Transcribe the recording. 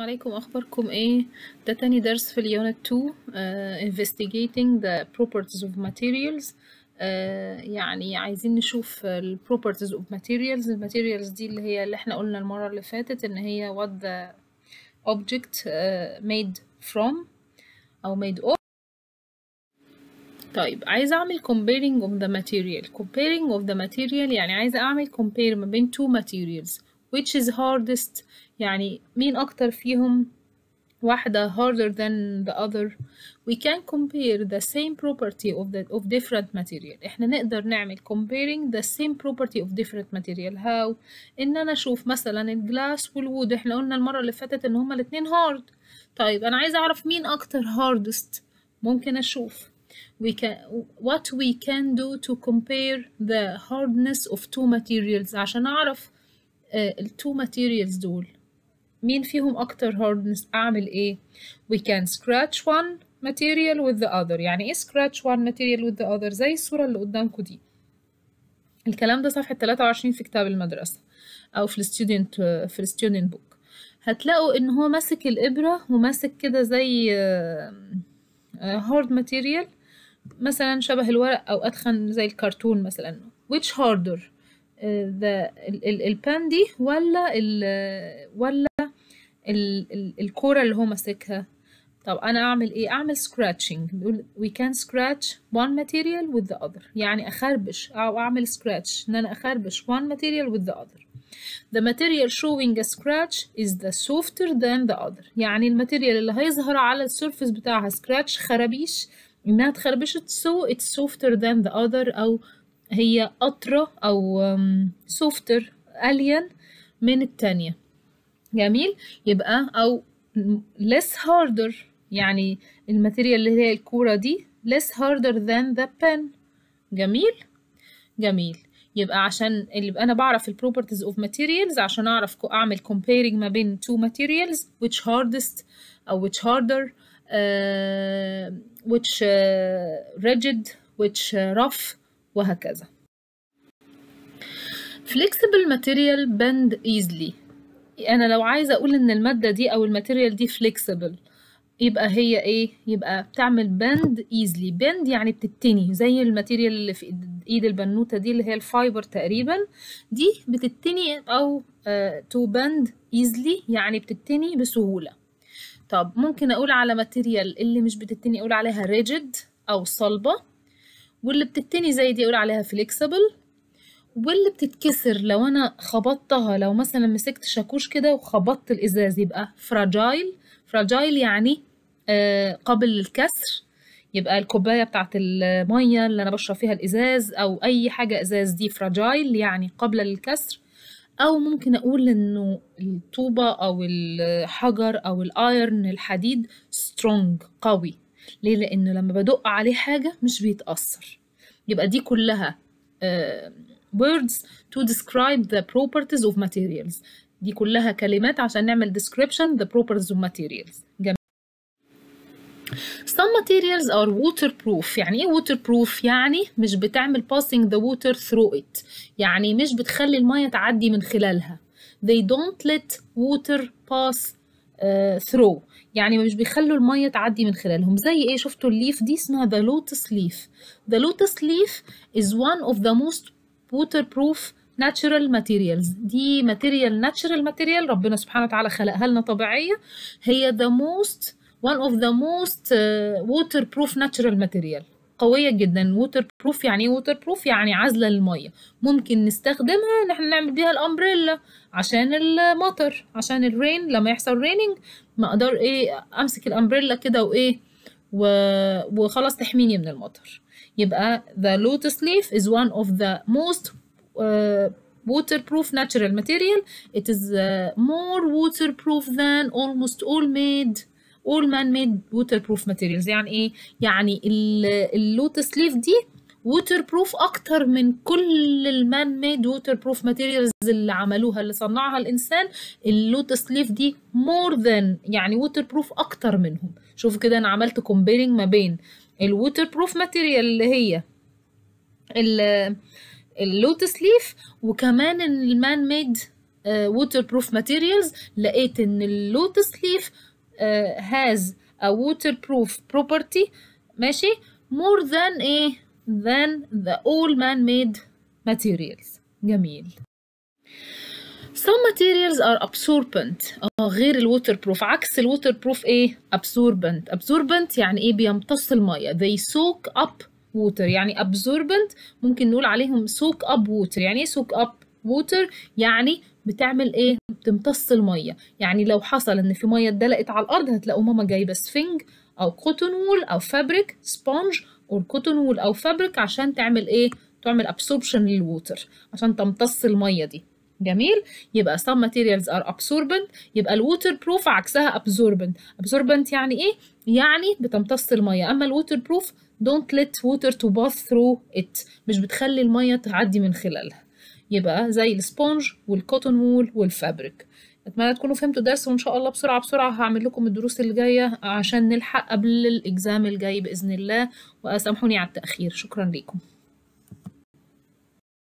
عليكم اخباركم ايه ده تاني درس في اليونت 2 uh, investigating the properties of materials uh, يعني عايزين نشوف ال properties of materials ال materials دي اللي هي اللي احنا قلنا المرة اللي فاتت ان هي what the object uh, made from او made of طيب عايزة أعمل comparing of the material comparing of the material يعني عايزة أعمل compare ما بين two materials which is hardest يعني مين أكتر فيهم واحدة harder than the other we can compare the same property of the of different material احنا نقدر نعمل comparing the same property of different material how ان انا اشوف مثلا الجلاس والوود احنا قلنا المرة اللي فاتت ان هما الاتنين hard طيب انا عايزة اعرف مين اكتر hardest ممكن اشوف we can what we can do to compare the hardness of two materials عشان اعرف ال two materials دول مين فيهم أكتر hardness أعمل إيه؟ we can scratch one material with the other يعني إيه scratch one material with the other زي الصورة اللي قدامكم دي الكلام ده صفحة 23 في كتاب المدرسة أو في الستودنت في الستودنت بوك هتلاقوا إن هو ماسك الإبرة وماسك كده زي hard material مثلا شبه الورق أو أتخن زي الكرتون مثلا which harder ذا البان دي ولا ال ولا ال ال الكوره اللي هو ماسكها طب انا اعمل ايه اعمل scratching بيقول we can scratch one material with the other يعني اخربش او اعمل scratch ان انا اخربش one material with the other the material showing a scratch is the softer than the other يعني الماتيريال اللي هيظهر على السيرفيس بتاعها scratch خرابيش انها اتخربشت so it's softer than the other او هي أطرى أو سوفتر ألين من التانية جميل يبقى أو less harder يعني الماتيريال اللي هي الكورة دي less harder than the pen جميل جميل يبقى عشان اللي أنا بعرف ال properties of materials عشان أعرف أعمل comparing ما بين two materials which hardest أو which harder uh, which uh, rigid which uh, rough وهكذا flexible material bend easily انا لو عايزه اقول ان الماده دي او الماتيريال دي flexible يبقى هي ايه يبقى بتعمل bend easily bend يعني بتتني زي الماتيريال اللي في ايد البنوته دي اللي هي الفايبر تقريبا دي بتتني او uh, to bend easily يعني بتتني بسهوله طب ممكن اقول على ماتيريال اللي مش بتتني اقول عليها rigid او صلبه واللي بتتني زي دي اقول عليها فليكسبل واللي بتتكسر لو انا خبطتها لو مثلا مسكت شاكوش كده وخبطت الازاز يبقى فراجايل فراجايل يعني آه قابل للكسر يبقى الكوبايه بتاعت الميه اللي انا بشرب فيها الازاز او اي حاجه ازاز دي فراجايل يعني قابله للكسر او ممكن اقول انه الطوبه او الحجر او الايرن الحديد سترونج قوي ليه لانه لما بدق عليه حاجه مش بيتاثر يبقى دي كلها uh, words to describe the properties of materials دي كلها كلمات عشان نعمل description the properties of materials جميل. some materials are waterproof يعني ايه waterproof يعني مش بتعمل passing the water through it يعني مش بتخلي المية تعدي من خلالها they don't let water pass uh, through يعني مش بيخلوا المية تعدي من خلالهم زي ايه شفتوا الليف دي اسمها the lotus leaf the lotus leaf is one of the most waterproof natural materials دي material natural material ربنا سبحانه وتعالى خلقها لنا طبيعية هي the most one of the most uh, waterproof natural material قوية جدا waterproof يعني ايه waterproof يعني عازلة للمية ممكن نستخدمها ان احنا نعمل بيها الامبريلا عشان المطر عشان الرين لما يحصل ريننج ما اقدر ايه امسك الامبريلا كده وايه و... وخلاص تحميني من المطر يبقى the lotus leaf is one of the most uh, waterproof natural material it is uh, more waterproof than almost all made all man-made waterproof materials يعني ايه يعني اللوتس ليف دي waterproof اكتر من كل المان ميد waterproof materials اللي عملوها اللي صنعها الانسان اللوتس ليف دي more than يعني waterproof اكتر منهم شوفوا كده انا عملت comparing ما بين الووتربروف ماتيريال اللي هي اللوتس ليف وكمان المان ميد ووتر بروف ماتيريالز لقيت ان اللوتس ليف هاز a waterproof property ماشي more than ايه than the all man-made materials جميل some materials are absorbent اه غير الووتر بروف عكس الووتر بروف ايه absorbent absorbent يعني ايه بيمتص الميه they soak up water يعني absorbent ممكن نقول عليهم soak up water يعني ايه soak up water يعني بتعمل ايه بتمتص الميه يعني لو حصل ان في ميه اتدلقت على الارض هتلاقوا ماما جايبه سفنج او كوتون وول او فابريك سبونج او كوتون وول او فابريك عشان تعمل ايه تعمل absorption للووتر عشان تمتص الميه دي جميل يبقى some materials are absorbent يبقى الووتر بروف عكسها absorbent absorbent يعني ايه يعني بتمتص الميه اما الووتر بروف don't let water to pass through it مش بتخلي الميه تعدي من خلالها يبقى زي السبونج والكوتون وول والفابريك اتمنى تكونوا فهمتوا الدرس وان شاء الله بسرعه بسرعه هعمل لكم الدروس اللي جايه عشان نلحق قبل الاكزام الجاي باذن الله واسامحوني على التاخير شكرا لكم